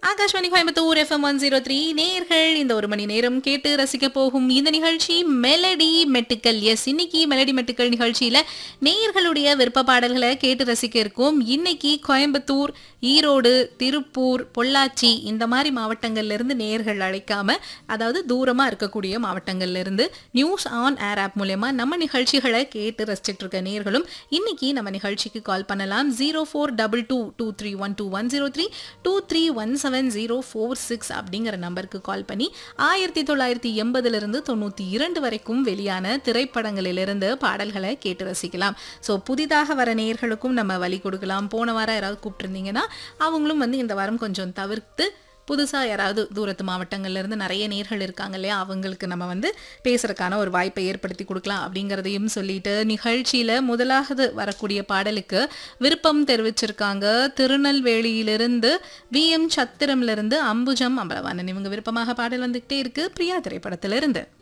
Akashvani Coimbatore FM one zero three நேர்கள் இந்த ஒரு மணி நேரம் கேட்டு ரசிக்க போகும் இந்த நிகழ்ச்சி மெலடி மெட்டுக்கள் எஸ் இன்னைக்கு மெலடி மெட்டுக்கள் நிகழ்ச்சியில நேர்களுடைய விருப்ப பாடல்களை கேட்டு ரசிக்க இருக்கோம் இன்னைக்கு கோயம்புத்தூர் ஈரோடு திருப்பூர் பொள்ளாச்சி இந்த மாதிரி மாவட்டங்கள்ல இருந்து நேர்கள் அழைக்காம அதாவது தூரமா இருக்கக்கூடிய மாவட்டங்கள்ல இருந்து நியூஸ் ஆன் ஏர் ஆப் மூலயமா நம்ம நிகழ்ச்சிகளை கேட்டு ரசிச்சிட்டு இருக்க நேர்களும் இன்னைக்கு நம்ம நிகழ்ச்சிக்கு கால் பண்ணலாம் zero four double two two three one two one zero three two three one seven zero four six அப்படிங்கிற நம்பருக்கு கால் பண்ணி ஆயிரத்தி தொள்ளாயிரத்தி எண்பதுலேருந்து தொண்ணூற்றி இரண்டு வரைக்கும் வெளியான திரைப்படங்களிலிருந்து பாடல்களை கேட்டு ரசிக்கலாம் ஸோ புதிதாக வர நேயர்களுக்கும் நம்ம வழி கொடுக்கலாம் போன வாரம் யாராவது கூப்பிட்டுருந்தீங்கன்னா அவங்களும் வந்து இந்த வாரம் கொஞ்சம் தவிர்த்து புதுசாக யாராவது தூரத்து மாவட்டங்கள்ல இருந்து நிறைய நேர்கள் இருக்காங்க இல்லையா அவங்களுக்கு நம்ம வந்து பேசுறதுக்கான ஒரு வாய்ப்பை ஏற்படுத்தி கொடுக்கலாம் அப்படிங்கிறதையும் சொல்லிட்டு நிகழ்ச்சியில முதலாவது வரக்கூடிய பாடலுக்கு விருப்பம் தெரிவிச்சிருக்காங்க திருநெல்வேலியிலிருந்து வி எம் சத்திரம்ல இருந்து அம்புஜம் அம்பலவாணன் இவங்க விருப்பமாக பாடல் வந்துகிட்டே இருக்கு பிரியா திரைப்படத்திலிருந்து